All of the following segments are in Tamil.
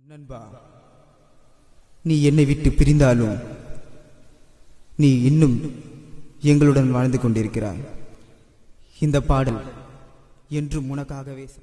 நண்பா நீ என்னை விட்டு பிரிந்தாலும் நீ இன்னும் எங்களுடன் வாழ்ந்து கொண்டிருக்கிறாய் இந்த பாடல் என்றும் உனக்காகவே சம-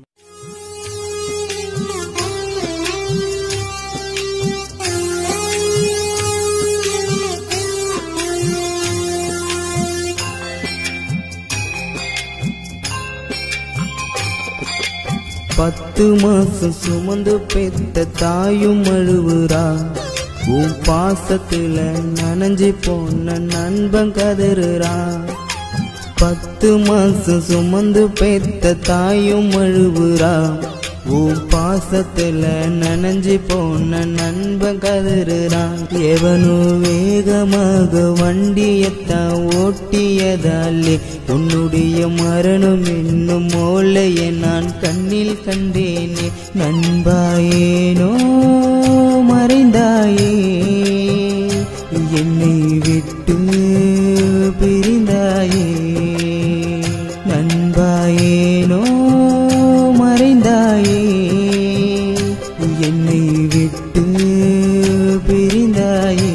பத்து மாசம் சுமந்து பெத்த தாயும் அழுவுறா உன் பாசத்துல நனைஞ்சு போன நண்பன் கதறுறா பத்து மாசம் சுமந்து பெத்த தாயும் அழுவுறா உன் பாசத்துல நனைஞ்சு போன நண்பன் கதறுறான் எவனோ வேகமாக வண்டியத்தான் ஓட்டியதாலே உன்னுடைய மரணம் என்னும் மோளைய நான் கண்ணில் கண்டேனே நண்பாயேனோ மறைந்தாயே என்னை விட்டு பிரிந்தாயே நண்பாயேனோ மறைந்தாயே என்னை விட்டு பிரிந்தாயே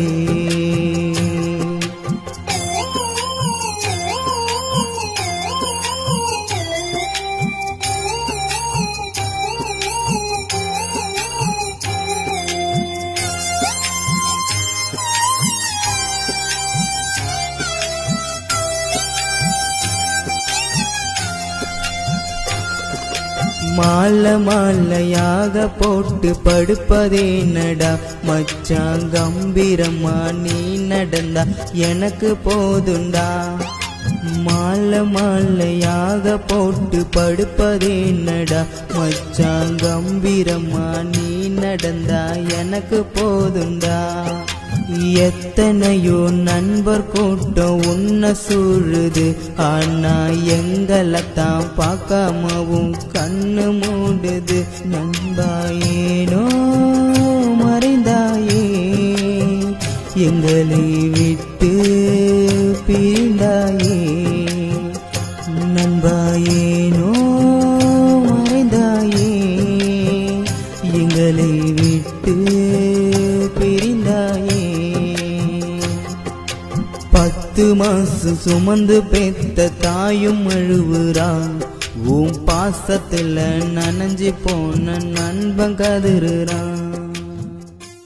மாலை மாலையாக போட்டு படுப்பதே நடா மச்சான் கம்பீரமா நீ நடந்தா எனக்கு போதுண்டா மாலை மாலையாக போட்டு படுப்பதே நடா மச்சான் கம்பீரமா நீ நடந்தா எனக்கு போதுண்டா எத்தனையோ நண்பர் கூட்டம் உன்னை சூழுது ஆனா எங்களை தான் பார்க்காமவும் கண்ணு மூடுது நண்பாயேனோ மறைந்தாயே எங்களை விட்டு பிரிந்தாயே நண்பாயேனோ மறைந்தாயே எங்களை விட்டு பிரிந்தாயே பத்து மாசம் சுமந்து பெத்த தாயும் அழுவுறான் உன் பாசத்துல நனைஞ்சு போன நண்பன் கதறுறான்